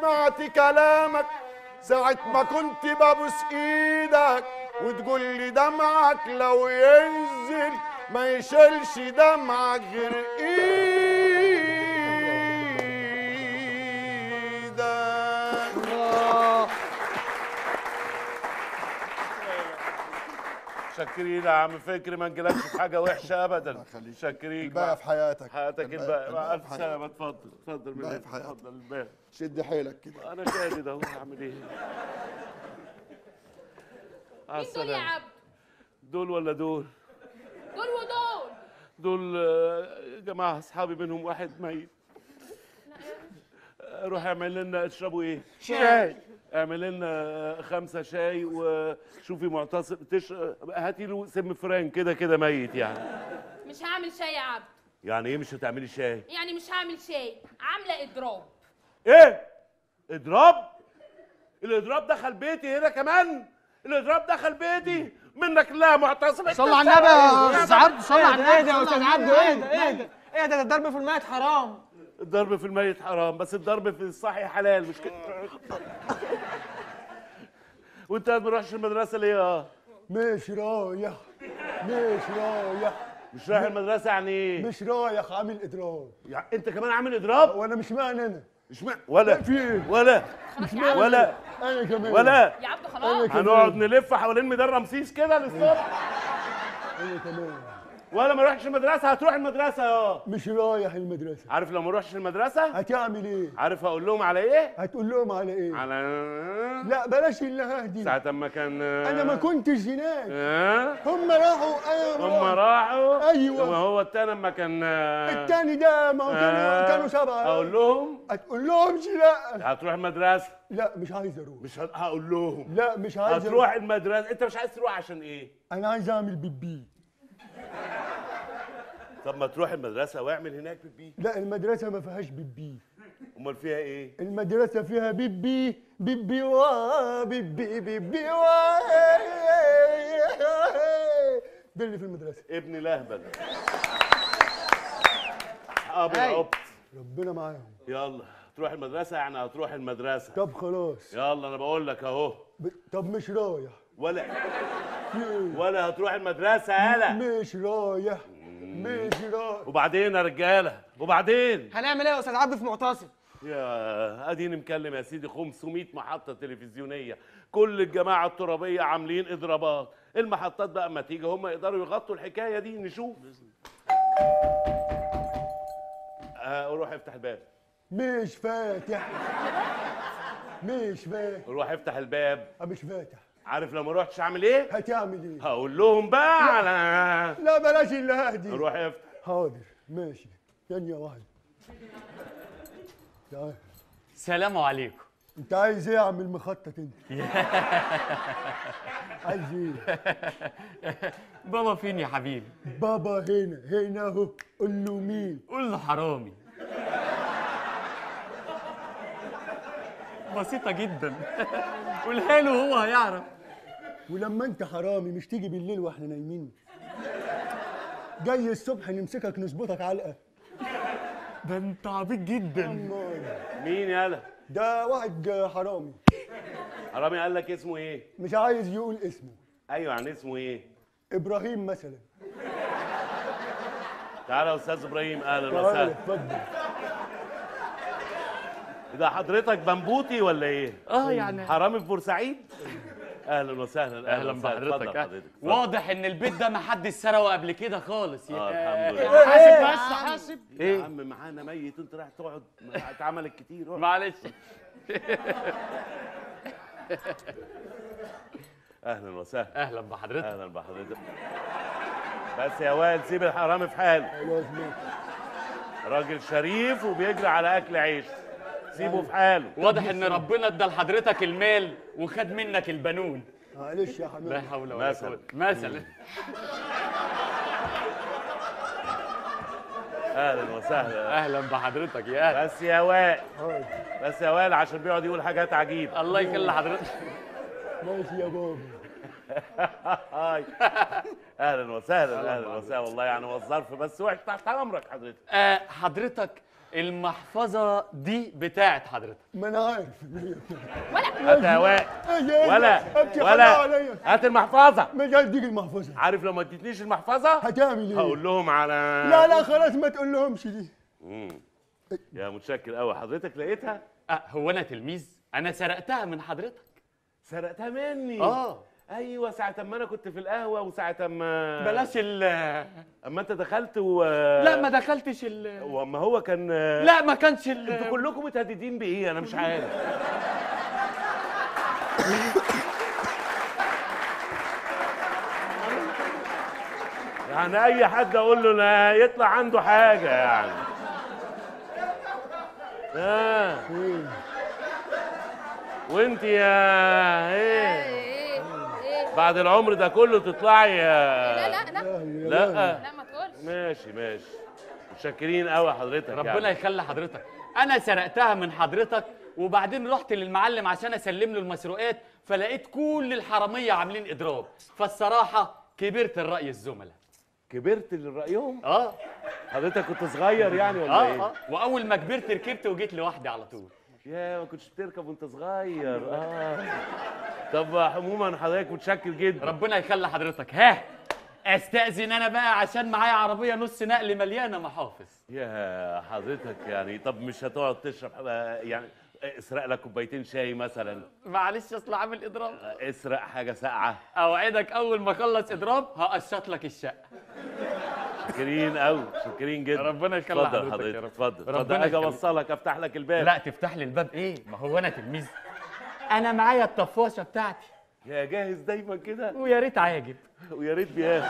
سمعت كلامك ساعة ما كنت ببوس ايدك وتقول لي دمعك لو ينزل ما يشيلش دمعك غير ايدك شاكرين يا عم فكري ما نجيلكش في حاجه وحشه ابدا يخليك. شاكرين الباقي في حياتك حياتك الباقي- الباقي مع الباقي الف في سلامه اتفضل اتفضل من الباقي هنا في حياتك. اتفضل الباقي شد حيلك كده انا شادد اهو هعمل ايه مع مين دول يا السلامه عبد دول ولا دول دول ودول دول آه، جماعه اصحابي منهم واحد ميت آه، روح اعمل لنا اشربوا ايه شاي اعمل لنا آه، خمسه شاي وشوفي معتصم تش... هاتي له سم فران كده كده ميت يعني مش هعمل شاي يا عبد يعني ايه مش هتعملي شاي يعني مش هعمل شاي عامله اضراب ايه اضراب الاضراب دخل بيتي هنا كمان الاضراب دخل بيتي منك لا معتصم صلى على النبي يا استاذ عبده صلى على النبي ايه ده يا استاذ عبده ايه ده ايه ده ايه ده ده الضرب في الميت حرام الضرب في الميت حرام بس الضرب في الصحي حلال مش كده وانت ما بتروحش المدرسه ليه اه مش رايح مش رايح مش رايح المدرسه يعني ايه مش رايح عامل اضراب يعني انت كمان عامل اضراب وانا مش معنى انا مش مع... ولا في ايه ولا خلاص يا عبد ولا انا كمان ولا يا عبد خلاص كمان. هنقعد نلف حوالين ميدان رمسيس كده للصبح انا كمان ولا ما اروحش المدرسه هتروح المدرسه اه مش رايح المدرسه عارف لو ما اروحش المدرسه هتعمل ايه عارف هقول لهم على ايه هتقول لهم على ايه على لا بلاش اللي هدي ساعة اما كان انا ما كنتش هناك اه هم راحوا انا هم رحت. راحوا أيوة. وهو التاني اما كان التاني ده ما هو كانوا كانوا سبعه اقول لهم هتقول لهمش لا هتروح المدرسه لا مش عايز اروح مش ه- هقول لهم لا مش عايز هتروح المدرسه انت مش عايز تروح عشان ايه انا عايز اعمل بيبي طب ما تروح المدرسه واعمل هناك بيبي لا المدرسه ما فيهاش بيبي امال فيها ايه المدرسه فيها بيبي بيبي وا بيبي بيبي وا ده اللي في المدرسه ابن لهبل اصحاب هاي. العبط ربنا معاهم يلا تروح المدرسه يعني هتروح المدرسه طب خلاص يلا انا بقول لك اهو ب... طب مش رايح ولا في ايه ولا هتروح المدرسه يالا مش رايح مش رايح وبعدين يا رجاله وبعدين هنعمل ايه يا استاذ عبده في معتصم يا اديني مكلم يا سيدي 500 محطه تلفزيونيه كل الجماعه الترابيه عاملين اضرابات المحطات بقى اما تيجي هم يقدروا يغطوا الحكايه دي نشوف آه روح افتح الباب مش فاتح مش فاتح روح افتح الباب مش فاتح عارف لو ما روحتش اعمل ايه هتعمل ايه هقول لهم بقى على لا بلاش اللي هدي روح افتح حاضر ماشي ثانيه واحده تعال السلام عليكم انت عايز ايه يا عم المخطط انت عايز ايه بابا فين يا حبيبي بابا هنا هنا اهو قول له مين قول له حرامي بسيطة جدا قولها له هو هيعرف ولما انت حرامي مش تيجي بالليل واحنا نايمين جاي الصبح نمسكك نظبطك علقه ده انت عبيط جدا أمال. مين يالا ده واحد حرامي حرامي قال لك اسمه ايه مش عايز يقول اسمه ايوه يعني اسمه ايه ابراهيم مثلا تعالى يا استاذ ابراهيم اهلا تعالى وسهلا اتفضل ده حضرتك بنبوتي ولا ايه اه يعني حرامي في بورسعيد اهلا وسهلا اهلا وسهلا. بحضرتك اتفضل آه. حضرتك اتفضل. واضح ان البيت ده ما حدش سرقه قبل كده خالص اه يا- الحمد لله حاسب بس حاسب يا عم معانا ميت انت رايح تقعد اتعملت كتير اقعد. معلش اهلا وسهلا اهلا بحضرتك اهلا بحضرتك بس يا وائل سيب الحرامي في حاله خلاص ماشي راجل شريف وبيجري على اكل عيش سيبه في حاله واضح ان ربنا ادى لحضرتك المال وخد منك البنون معلش يا لا حبيبي حول ولا مثلا. قوه مثلا اهلا وسهلا اهلا بحضرتك يا اهلا بس يا وائل حاضر. بس يا وائل عشان بيقعد يقول حاجات عجيبه الله يخلي حضرتك ماشي يا بابا هاي اهلا وسهلا اهلا وسهلا والله يعني هو الظرف بس وحش تحت امرك حضرتك آه حضرتك المحفظه دي بتاعت حضرتك ما انا عارف ولا هات يا وائل إيه ولا أبكي ولا عليا هات المحفظه مش هديك المحفظه عارف لو ما اديتنيش المحفظه هتعمل ايه؟ هقول لهم على لا لا خلاص ما تقول لهمش دي يا متشكر قوي حضرتك لقيتها أه هو انا تلميذ انا سرقتها من حضرتك سرقتها مني اه ايوه ساعه ما انا كنت في القهوه وساعه ما بلاش ال اما انت دخلت و لا ما دخلتش ال واما هو كان لا ما كانش انتوا ال كلكم متهددين بايه انا مش عارف يعني اي حد اقول له لا يطلع عنده حاجه يعني آه. وانت يا ايه ايه ايه بعد العمر ده كله تطلعي يا لا لا لا لا لا ما تقولش ماشي ماشي متشكرين قوي حضرتك ربنا يعني. يخلي حضرتك انا سرقتها من حضرتك وبعدين رحت للمعلم عشان اسلم له المسروقات فلقيت كل الحراميه عاملين اضراب فالصراحه كبرت الراي الزملاء كبرت لرايهم اه حضرتك كنت صغير يعني ولا اه ايه اه واول ما كبرت ركبت وجيت لوحدي على طول يا ما كنتش بتركب وانت صغير اه طب عموما حضرتك متشكر جدا ربنا يخلي حضرتك ها استاذن انا بقى عشان معايا عربيه نص نقل مليانه محافظ يا حضرتك يعني طب مش هتقعد تشرب حاجة- يعني اسرق لك كوبايتين شاي مثلا معلش اصل عامل اضراب اسرق حاجه ساقعه اوعدك اول ما اخلص اضراب هقشط لك الشقه شاكرين قوي شاكرين جدا ربنا يخلي اتفضل حضرتك يا حضرتك رب. اتفضل اتفضل ربنا اجي يخليك. اوصلك افتح لك الباب لا تفتح لي الباب ايه ما هو انا تلميذ انا معايا الطفاشه بتاعتي يا جاهز دايما كده ويا ريت عاجب ويا ريت بياخد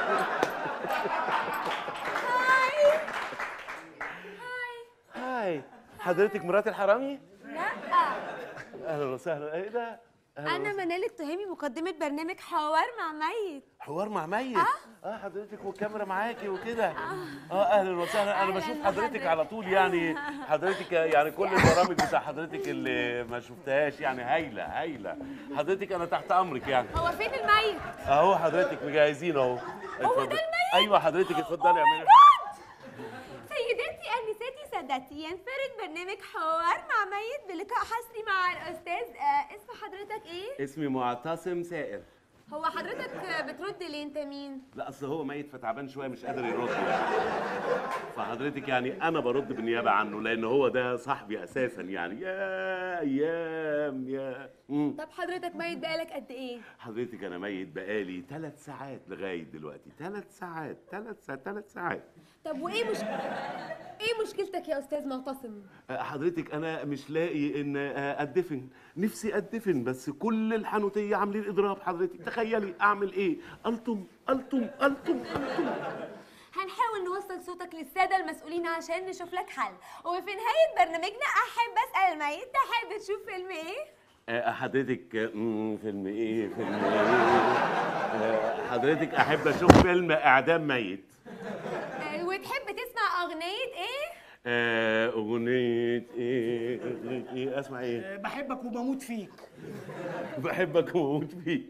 هاي حضرتك مرات الحرامي؟ لا اهلا وسهلا ايه ده؟ أهلاً انا وسهلاً. منال التهامي مقدمه برنامج حوار مع ميت حوار مع ميت اه حضرتك والكاميرا معاكي وكده اه اهلا وسهلا انا أهلاً بشوف حضرتك بحضرتك. على طول يعني حضرتك يعني كل البرامج بتاع حضرتك اللي ما شفتهاش يعني هايله هايله حضرتك انا تحت امرك يعني هو فين الميت اهو حضرتك مجهزين اهو اتفضل. الميت؟ ايوه حضرتك اتفضلي اعملي سيداتي انساتي سادتي ينفرد برنامج حوار مع ميت بلقاء حصري مع الاستاذ آه اسم حضرتك ايه اسمي معتصم سائر هو حضرتك آه، بترد ليه انت مين لا اصل هو ميت فتعبان شويه مش قادر يرد يعني. فحضرتك يعني انا برد بالنيابه عنه لان هو ده صاحبي اساسا يعني يا ايام يا مم. طب حضرتك ميت بقالك قد ايه حضرتك انا ميت بقالي ثلاث ساعات لغايه دلوقتي ثلاث ساعات ثلاث ساعات ثلاث ساعات طب وايه مش ايه مشكلتك يا استاذ معتصم أه، حضرتك انا مش لاقي ان أه، اتدفن نفسي اتدفن بس كل الحنوتيه عاملين اضراب حضرتك تخيلي اعمل ايه الطم الطم الطم الطم هنحاول نوصل صوتك للساده المسؤولين عشان نشوف لك حل وفي نهايه برنامجنا احب اسال الميت تحب تشوف فيلم ايه أه، حضرتك أه، مم، فيلم ايه فيلم ايه أه، حضرتك احب اشوف فيلم اعدام ميت آه، وتحب تسمع اغنيه ايه أه، اغنيه ايه أغنية ايه اسمع ايه بحبك وبموت فيك بحبك واموت فيك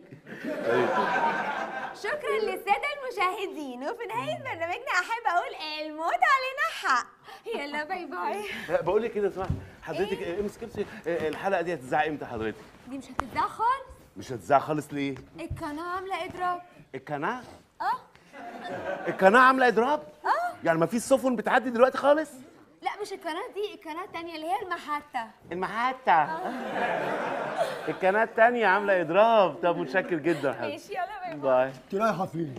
شكرا للساده المشاهدين وفي نهايه برنامجنا احب اقول الموت علينا حق يلا باي باي بقول لك كده اسمع حضرتك أه، امسك امسك أه، الحلقه دي هتذاع امتى حضرتك دي مش هتتذاع خالص مش هتذاع خالص ليه القناه عامله اضراب القناه اه القناه عامله اضراب اه يعني ما فيش سفن بتعدي دلوقتي خالص لا مش القناه دي القناه التانية اللي هي المحطه المحطة القناة التانية عاملة إضراب طب متشكر جدا حبيبي ماشي يلا باي باي باي انت رايحه فين؟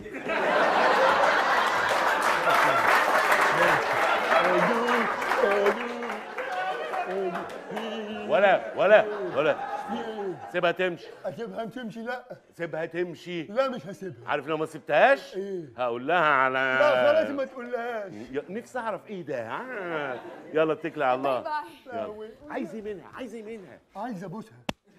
ولا ولا ولا سيبها تمشي اسيبها تمشي لا سيبها تمشي لا مش هسيبها عارف لو ما سبتهاش إيه؟ هقول لها على لا خلاص ما تقولهاش يا- نفسي اعرف ايه ده آه. يلا اتكلي على الله باي يلا. عايز ايه منها عايز ايه منها عايز ابوسها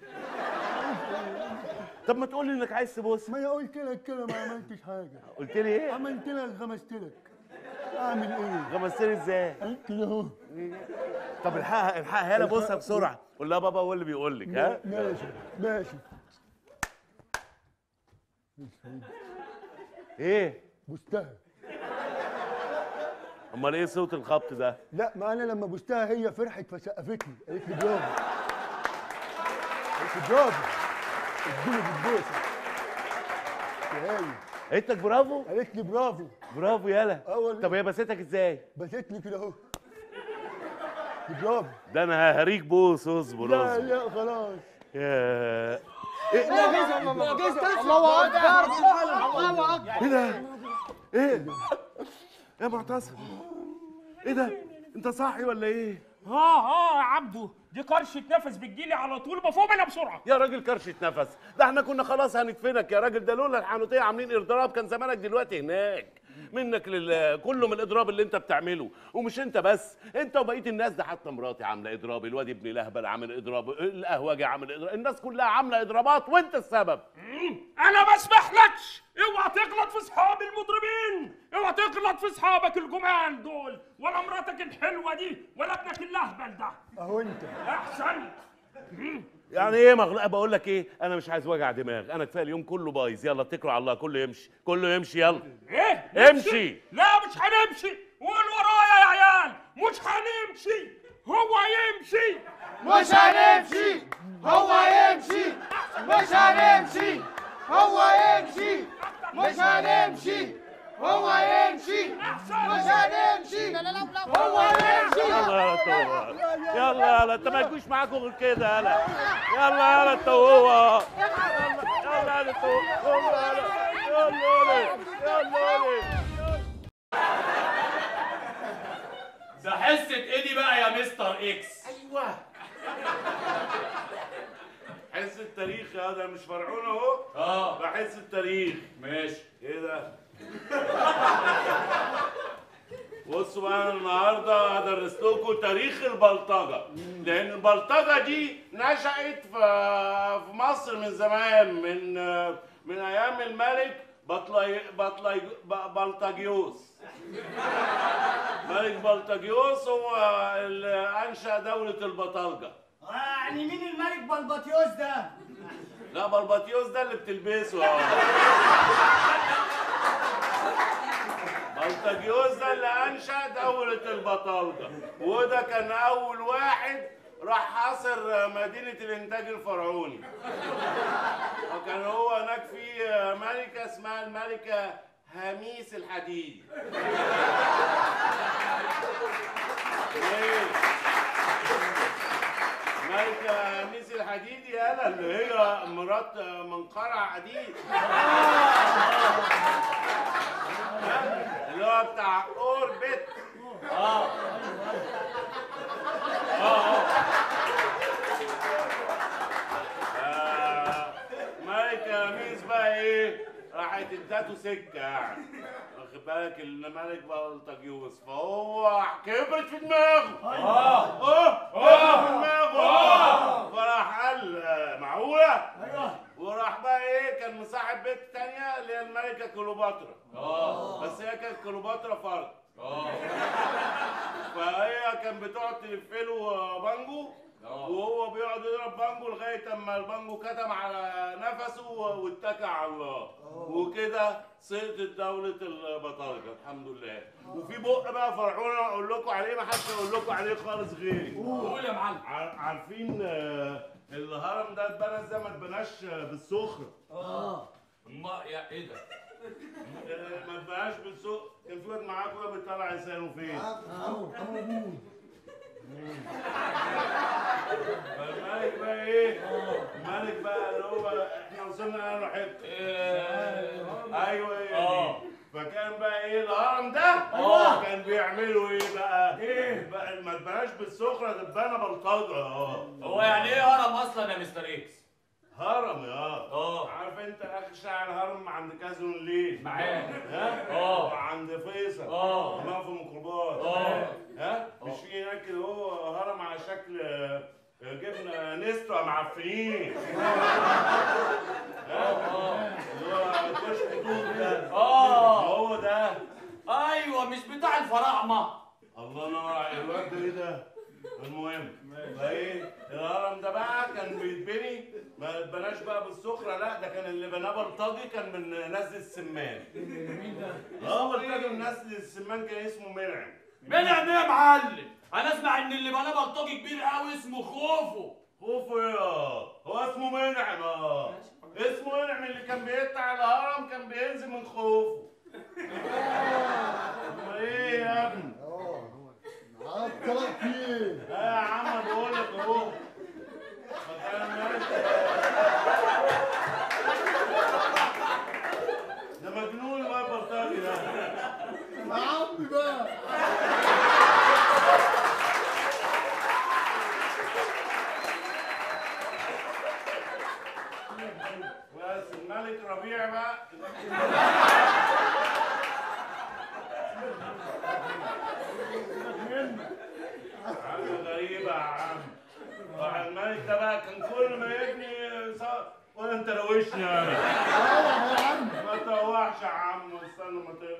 طب ما تقول لي انك عايز تبص ما انا قلت لك كده ما عملتش حاجه قلت لي ايه عملت لك غمست لك اعمل ايه؟ غمستني ازاي كده اهو طب الحقها الحقها يلا بصها بسرعه قول لها بابا هو اللي بيقول لك ها ماشي ماشي ايه بوستها امال ايه صوت الخبط ده لا ما انا لما بوستها هي فرحت فسقفتني قالت لي برافو قالت لي برافو اديني بالبوسه يا هاي قالت لك برافو قالت لي برافو برافو يالا اه والله. طب هي بستك ازاي بست لي كده اهو برافو ده انا ههريك بوس اصبر لا اصبر لا خلاص يا معجزه معجزه الله اكبر الله اكبر ايه ده ايه يا معتصم ايه ده انت صاحي ولا ايه اه اه يا عبده دي كرشة نفس بتجيلي على طول بفوق منها بسرعة يا راجل كرشة نفس ده احنا كنا خلاص هندفنك يا راجل ده لولا الحانوتيه عاملين اضراب كان زمانك دلوقتي هناك منك لل كله من الاضراب اللي انت بتعمله ومش انت بس انت وبقيه الناس ده حتى مراتي عامله اضراب الواد ابن لهبل عامل اضراب القهوجي عامل اضراب الناس كلها عامله اضرابات وانت السبب أنا ما اسمحلكش اوعى تغلط في صحاب المضربين اوعى تغلط في صحابك الجمال دول ولا مراتك الحلوة دي ولا ابنك اللهبل ده اهو انت أحسن يعني ايه مغلقه بقول لك ايه انا مش عايز وجع دماغ انا كفايه اليوم كله بايظ يلا اتكلوا على الله كله يمشي كله يمشي يلا إيه امشي. لا مش هنمشي قول ورايا يا عيال مش هنمشي هو يمشي مش هنمشي هو يمشي مش هنمشي هو يمشي مش هنمشي هو يمشي مش هنمشي هو يمشي يلا يلا توه يلا يلا انت ما يجوش معاكم غير كده يلا يلا يلا انت وهو يلا يلا انت وهو. يلا يلا يلا يلا يلا ده حصه ايدي بقى يا مستر اكس ايوه حس التاريخ يا ده مش فرعون اهو اه بحس التاريخ ماشي ايه ده بصوا بقى أنا النهارده هدرس لكم تاريخ البلطجه لان البلطجه دي نشأت في في مصر من زمان من من ايام الملك بطلي بطلي ب- بلطجيوس ملك بلطجيوس هو اللي انشأ دولة البطالجة يعني مين الملك بلبطيوس ده؟ لا بلبطيوس ده اللي بتلبسه اه بلطجيوس ده اللي انشا دولة البطالجة وده كان اول واحد راح حاصر مدينة الانتاج الفرعوني وكان هو هناك في ملكة اسمها الملكة هميس الحديدي ليه؟ ملكة هميس الحديدي يالا اللي هي مرات منقرع حديد اللي هو بتاع اوربت اه اه آه. ملكة هميس بقى ايه راحت ادته سكة يعني واخد بالك الملك بلطجيوس فهو كبرت في دماغه اه اه اه في دماغه فراح قال آه، معقولة؟ وراح بقى ايه كان مصاحب بنت تانية اللي هي الملكة كليوباترا اه بس هي كانت كليوباترا فرد اه فهي كان بتقعد تلف له بانجو وهو بيقعد يضرب بانجو لغايه اما البانجو كتم على نفسه واتكى على الله وكده سقطت دوله البطاركه الحمد لله وفي بق بقى فرعون اقول لكم عليه ما حدش يقول لكم عليه خالص غيري قول يا معلم ع- عارفين آه، الهرم ده اتبنى ازاي ما اتبناش آه، بالسخره ما يا ايه ده آه، ما اتبناش بالسخره كان في واد معاكم ده بيطلع لسانه فين فالملك بقى ايه؟ الملك بقى اللي هو احنا وصلنا انا حته ايوه هي آه. دي فكان بقى ايه الهرم ده كان بيعملوا ايه بقى؟ ايه بقى ما اتبناش بالسخره ده اتبنى بلطجه اه هو يعني ايه هرم اصلا يا مستر اكس هرم يا اه عارف انت اخر شارع الهرم عند كازون الليل معاك ها؟ اه. وعند فيصل اه. هناك في الميكروباص اه. ها؟ مش في هناك اللي هو هرم على شكل آه، جبنه نستو معفنين ها؟ اللي هو كشك توت ده اه هو ده ايوه مش بتاع الفراعنه الله ينور عليك الواد ده ايه ده؟ المهم فايه الهرم ده بقى كان بيتبني ما اتبناش بقى بالسخره لا ده كان اللي بناه بلطجي كان من نسل السمان اه بلطجي من نسل السمان كان اسمه منعم منعم ايه يا معلم انا اسمع ان اللي بناه بلطجي كبير قوي اسمه خوفو خوفو يا هو اسمه منعم اه اسمه منعم اللي كان بيطلع الهرم كان بينزل من خوفه أمال ايه يا ابني عاد طلع فيه لا يا عم بقول لك اهو ما كان مالك. ده مجنون الواد بلطجي ده يا عم بقى بس الملك ربيع بقى حاجة غريبة يا عم آه، الملك ده بقى كان كل ما يبني صار ولا انت روشني يعني يا عم ما تروحش يا عم استنى ما ت...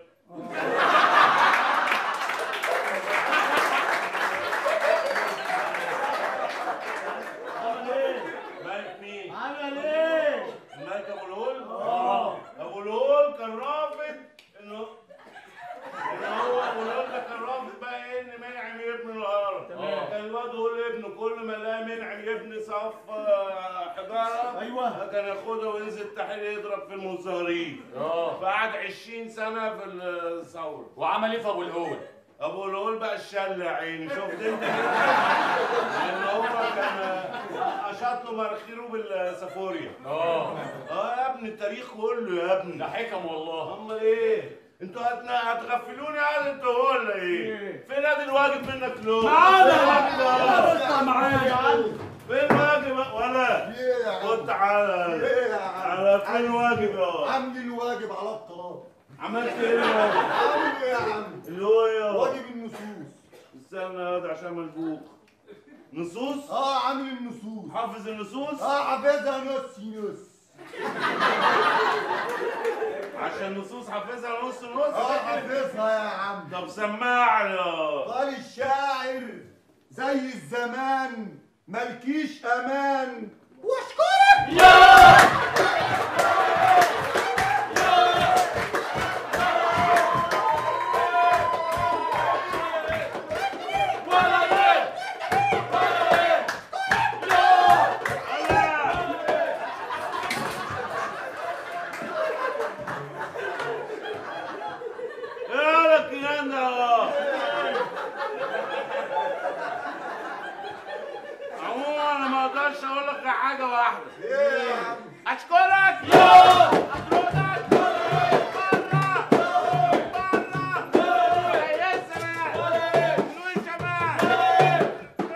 عمل ايه؟ ملك مين؟ عمل ايه؟ الملك ابو الهول؟ اه ابو الهول كان رافض انه ان هو ابو الهول ده كان رافض بقى ايه ان منعم يبني الهرم كان الواد يقول لابنه كل ما لقى منعم يبني صف آه، حجاره أيوة. كان ياخدها وينزل التحرير يضرب في المظاهرين اه فقعد 20 سنه في الثوره وعمل ايه في ابو الهول ابو الهول بقى الشل يا عيني شفت انت لان هو كان اشاط له مناخيره بالسافوريا اه اه يا ابني التاريخ كله يا ابني ده حكم والله امال ايه انتوا هتنا- هتغفلوني يعني انتوا هو ولا ايه؟ فين ادي الواجب منك له؟ اطلع معايا فين الواجب ولا؟ ليه يا عم خد تعالى ليه يا عم على فين الواجب يا عامل الواجب على الطلاق عملت ايه الواجب؟ عامل ايه يا عم اللي هو ايه يا واجب النصوص استنى يا واد عشان ملبوخ نصوص؟ اه عامل النصوص حافظ النصوص؟ اه حافظها نص نص عشان نصوص حافظها نص نص اه حافظها يا عم طب سمعني قال الشاعر زي الزمان ملكيش امان واشكرك ايه لك الكلام ده عموما انا ما اقدرش اقول لك غير حاجه واحده ايه يا عم اشكرك يا اطردك بره بره يا سلام شنو الشباب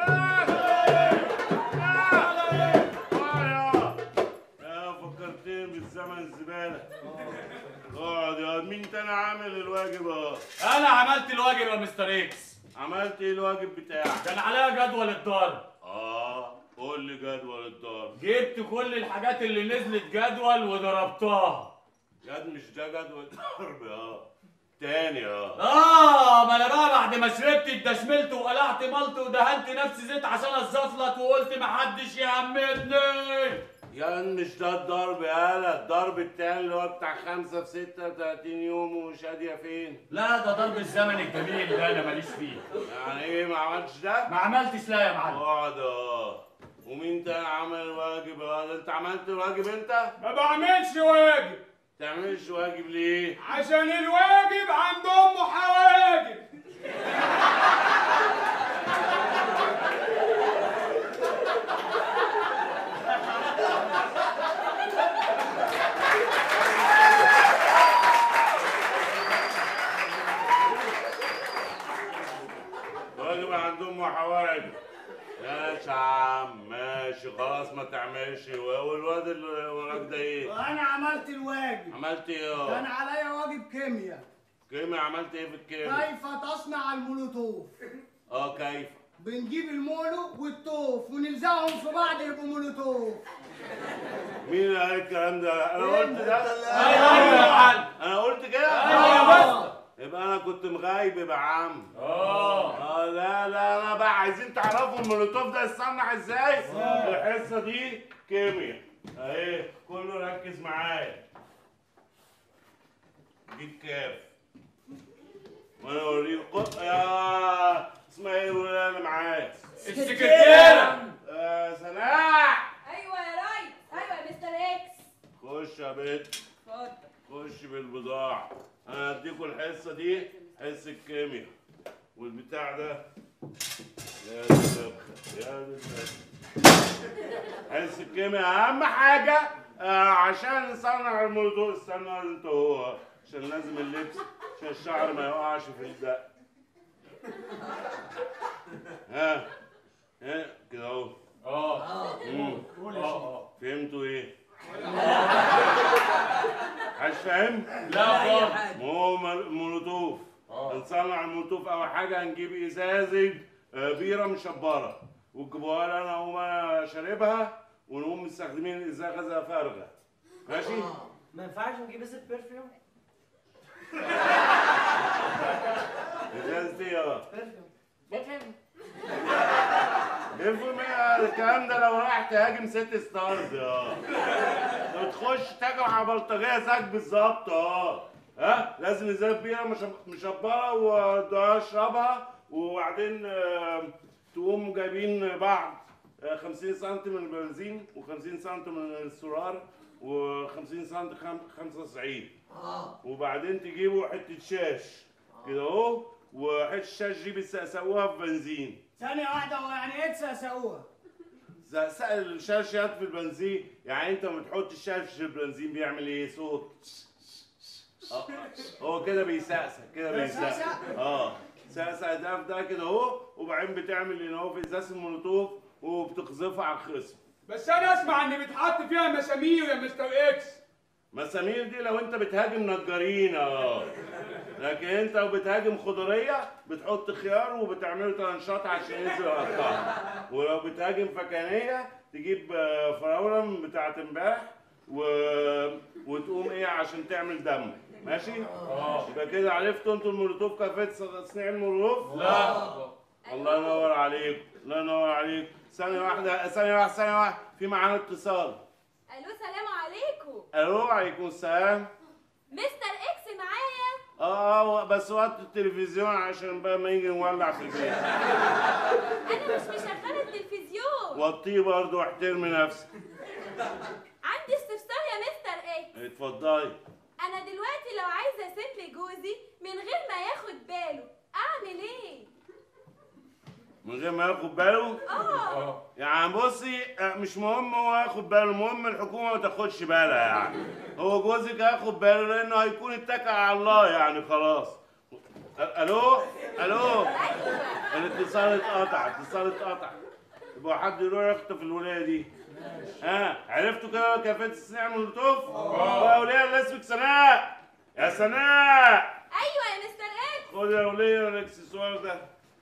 يا فكرتني بالزمن الزباله اقعد يا مين تاني عامل الواجب اهو انا عملت الواجب يا مستر اكس عملت ايه الواجب بتاعك كان عليا جدول الضرب اه قول لي جدول الضرب جبت كل الحاجات اللي نزلت جدول وضربتها جد مش ده جدول الضرب اه تاني اه اه ما انا بقى بعد ما شربت اتدشملت وقلعت ملط ودهنت نفسي زيت عشان الزفلت وقلت محدش يهمتني يا مش ده الضرب يالا الضرب التاني اللي هو بتاع خمسة في ستة وتلاتين يوم ومش هادية فين لا ده ضرب الزمن الجميل ده انا ماليش فيه يعني ايه ما عملتش ده؟ ما عملتش لا يا معلم اقعد اه ومين تاني عمل الواجب اه انت عملت الواجب انت؟ ما بعملش واجب تعملش واجب ليه؟ عشان الواجب عند امه حواجب واجب عندهم حوائج ماشي يا عم ماشي خلاص ما تعملش والواد اللي وراك ده ايه؟ انا عملت الواجب عملت ايه كان اه؟ عليا واجب كيمياء كيمياء عملت ايه في الكيمياء؟ كيف تصنع المولوتوف اه كيف؟ بنجيب المولو والتوف ونلزقهم في بعض يبقوا مولوتوف مين اللي قال الكلام ده؟ انا قلت ده؟ ايوه يا معلم انا قلت كده؟ ايوه يا بس يبقى انا كنت مغايب يا عم اه اه لا لا لا بقى عايزين تعرفوا المولوتوف ده يتصنع ازاي؟ الحصه دي كيمياء اهي كله ركز معايا جيب كاف وانا اوريك قط يا اسمها ايه اللي انا معاك السكرتيرة آه سناء ايوه يا ريس ايوه يا مستر اكس خش يا بنت اتفضل خش بالبضاعة انا هديكوا الحصة دي حصة كيمياء والبتاع ده يا دي النبخة يا دي النبخة حصة الكيمياء أهم حاجة آه عشان نصنع الموضوع استنى انت هو عشان لازم اللبس عشان الشعر ما يقعش في الدق ها ها كده اهو اه مم. اه فهمتوا ايه؟ مش فاهم؟ لا خالص ما هو مل- مولوتوف هنصنع المولوتوف اول حاجه هنجيب ازازه آه، بيره مشبره وتجيبوها لي انا اقوم انا شاربها ونقوم مستخدمين الازازه فارغه ماشي؟ ما ينفعش نجيب ازازه برفيوم ازازه ايه اه؟ برفيوم افهم ايه الكلام ده لو رايح تهاجم ست ستارز اه لو تخش تهاجم على بلطجيه زيك بالظبط اه ها لازم ازازه بيره مشب- مشبره واشربها وبعدين آه، تقوم جايبين بعض آه، 50 سم من البنزين و50 سم من السرار و50 سم 95 اه وبعدين تجيبوا حته شاش كده اهو وحته الشاش دي بتسقسقوها في بنزين ثانية واحدة هو يعني ايه تسقسقوها؟ زقزق الشاشات في البنزين يعني انت لما تحط الشاش في البنزين بيعمل ايه صوت اه هو كده بيسقسق كده بيسقسق بيسقسق؟ اه سقسق ده في ده كده اهو وبعدين بتعمل ان هو في ازاز المولوتوف وبتقذفها على الخصم بس انا اسمع ان بيتحط فيها مسامير يا مستر اكس مسامير دي لو انت بتهاجم نجارين اه لكن انت لو بتهاجم خضريه بتحط خيار وبتعمله ترنشات عشان ينزل يقطعها ولو بتهاجم فكانيه تجيب آه، فراوله بتاعت امبارح و... وتقوم ايه عشان تعمل دم ماشي؟ اه يبقى كده عرفتوا انتوا المولوتوف كيفيه تصنيع المولوتوف؟ لا الله ينور عليك الله ينور عليك ثانية واحدة ثانية واحدة ثانية واحدة في معانا اتصال الو سلام عليكم الو عليكم السلام مستر اكس معايا اه بس وقت التلفزيون عشان بقى ما يجي نولع في البيت انا مش مشغله التلفزيون وطيه برضه واحترمي نفسك عندي استفسار يا مستر اكس اتفضلي انا دلوقتي لو عايزه اسيب لجوزي من غير ما ياخد باله اعمل ايه من غير ما ياخد باله اه يعني بصي آه، مش مهم هو ياخد باله المهم الحكومه ما تاخدش بالها يعني هو جوزك هياخد باله لانه هيكون اتكل على الله يعني خلاص أ- الو الو الاتصال اتقطع الاتصال اتقطع يبقى حد يروح يخطف الولايه دي ها عرفتوا كده كيفيه تصنيع المولوتوف؟ اه يا وليه اللي اسمك سناء يا سناء ايوه يا مستر اكس خد يا وليه الاكسسوار ده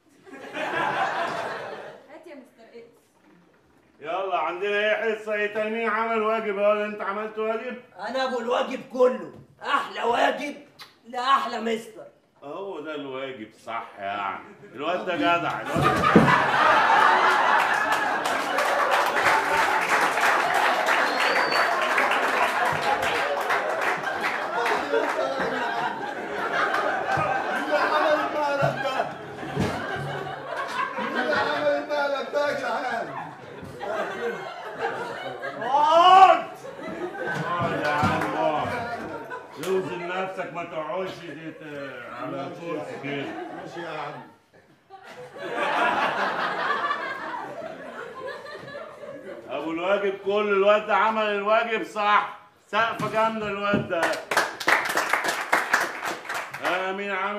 هات يا مستر اكس يلا عندنا ايه حصه ايه تاني مين عمل واجب اهو انت عملت واجب انا ابو الواجب كله احلى واجب لاحلى مستر هو ده الواجب صح يعني الواد ده جدع الواد مين اللي عمل المقلب ده؟ مين اللي عمل المقلب ده يا جدعان؟ اقعد اقعد يا عم اقعد اوزن نفسك ما تقعدش تت- على كرسي كده ماشي يا عم ابو الواجب كل الواد ده عمل الواجب صح سقفه جامده الواد ده آه مين عمل